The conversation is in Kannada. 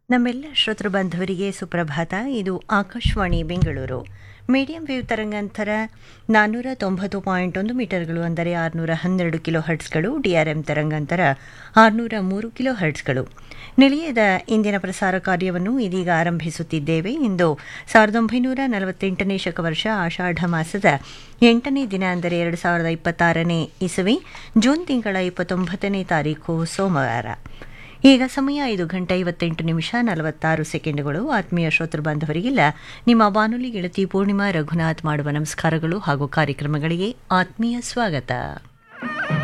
ನಮ್ಮೆಲ್ಲ ಶ್ರೋತೃ ಬಾಂಧವರಿಗೆ ಸುಪ್ರಭಾತ ಇದು ಆಕಾಶವಾಣಿ ಬೆಂಗಳೂರು ಮೀಡಿಯಂ ವೇವ್ ತರಂಗಾಂತರ ನಾನ್ನೂರ ತೊಂಬತ್ತು ಪಾಯಿಂಟ್ ಒಂದು ಮೀಟರ್ಗಳು ಅಂದರೆ ಆರುನೂರ ಹನ್ನೆರಡು ಕಿಲೋ ಹರ್ಟ್ಸ್ಗಳು ಡಿಆರ್ಎಂ ತರಂಗಾಂತರ ಆರುನೂರ ಮೂರು ಕಿಲೋ ಹರ್ಟ್ಸ್ಗಳು ನಿಲಯದ ಇಂದಿನ ಪ್ರಸಾರ ಕಾರ್ಯವನ್ನು ಇದೀಗ ಆರಂಭಿಸುತ್ತಿದ್ದೇವೆ ಇಂದು ಸಾವಿರದ ಒಂಬೈನೂರ ನಲವತ್ತೆಂಟನೇ ಶಕವರ್ಷ ಆಷಾಢ ಮಾಸದ ಎಂಟನೇ ದಿನ ಅಂದರೆ ಎರಡು ಸಾವಿರದ ಇಪ್ಪತ್ತಾರನೇ ಇಸವಿ ಜೂನ್ ತಿಂಗಳ ಇಪ್ಪತ್ತೊಂಬತ್ತನೇ ತಾರೀಕು ಸೋಮವಾರ ಈಗ ಸಮಯ ಐದು ಗಂಟೆ ಐವತ್ತೆಂಟು ನಿಮಿಷ ನಲವತ್ತಾರು ಸೆಕೆಂಡುಗಳು ಆತ್ಮೀಯ ಶ್ರೋತೃ ಬಾಂಧವರಿಗೆಲ್ಲ ನಿಮ್ಮ ಬಾನುಲಿ ಗೆಳತಿ ಪೂರ್ಣಿಮಾ ರಘುನಾಥ್ ಮಾಡುವ ನಮಸ್ಕಾರಗಳು ಹಾಗೂ ಕಾರ್ಯಕ್ರಮಗಳಿಗೆ ಆತ್ಮೀಯ ಸ್ವಾಗತ